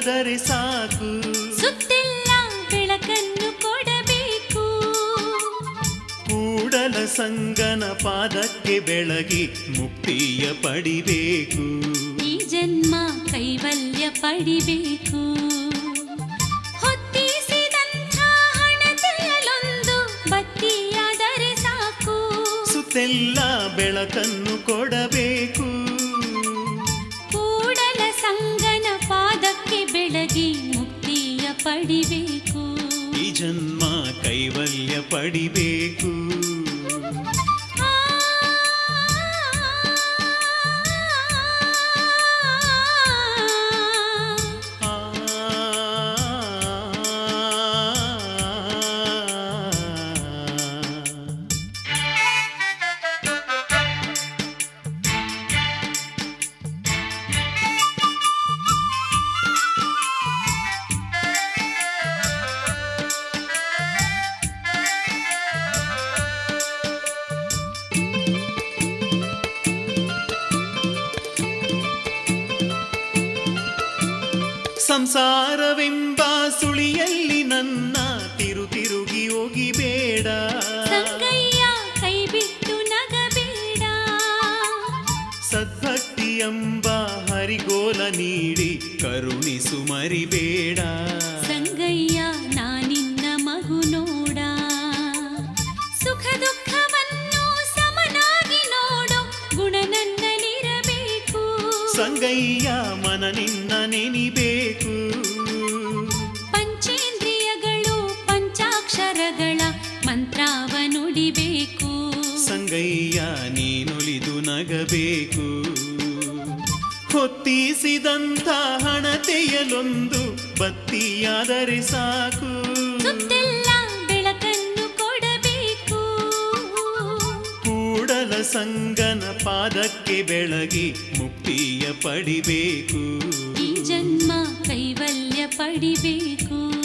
ಭಕ್ತಿಯಾದರೆ ಸಾಕು ಸುತ್ತೆಲ್ಲ ಬೆಳಕನ್ನು ಕೊಡಬೇಕು ಕೂಡಲ ಸಂಗನ ಪಾದಕ್ಕೆ ಬೆಳಗಿ ಮುಕ್ತಿಯ ಪಡಿಬೇಕು ಈ ಜನ್ಮ ಕೈವಲ್ಯ ಪಡಿಬೇಕು ಹೊತ್ತಿಸಿದಂಥ ಹಣದಲ್ಲೊಂದು ಬತ್ತಿಯಾದರೆ ಸಾಕು ಸುತ್ತೆಲ್ಲ ಬೆಳಕನ್ನು ಕೊಡಬೇಕು ಕೂಡಲ ಸಂಗನ ಪಾದಕ್ಕೆ ಬೆಳಗಿ ಮುಕ್ತಿಯ ಪಡಿಬೇಕು ಈ ಜನ್ಮ ಕೈವಲ್ಯ ಪಡಿಬೇಕು ಆ ಆ ಸಂಸಾರವೆಂಬ ಸುಳಿಯಲ್ಲಿ ನನ್ನ ತಿರು ತಿರುಗಿ ಹೋಗಿಬೇಡ ಸಂಗಯ್ಯ ಕೈ ಬಿಟ್ಟು ನಗಬೇಡ ಸದ್ಭಕ್ತಿ ಎಂಬ ಹರಿಗೋಲ ನೀಡಿ ಕರುಣಿಸು ಮರಿಬೇಡ ಸಂಗಯ್ಯ ನಾನಿನ್ನ ಮಗು ನೋಡ ಸುಖ ದುಃಖವನ್ನು ಸಮನಾಗಿ ನೋಡು ಗುಣ ನನ್ನಲ್ಲಿರಬೇಕು ಸಂಗಯ್ಯ ಮನ ನಿನ್ನ ನೆನಿಬೇಕು ಪಂಚೇಂದ್ರಿಯಗಳು ಪಂಚಾಕ್ಷರಗಳ ಮಂತ್ರವ ನುಡಿಬೇಕು ಸಂಗಯ್ಯ ನೀನುಲಿದು ನಗಬೇಕು ಹೊತ್ತಿಸಿದಂಥ ಹಣತೆಯಲೊಂದು ಬತ್ತಿಯಾದರೆ ಸಾಕು ಸುತ್ತೆಲ್ಲ ಬೆಳಕನ್ನು ಕೊಡಬೇಕು ಕೂಡಲ ಸಂಗನ ಪಾದಕ್ಕೆ ಬೆಳಗಿ ಮುಕ್ತಿಯ ಪಡಿಬೇಕು ಈ ಜನ್ಮ ಕೈವಲ್ಯ ಪಡಿಬೇಕು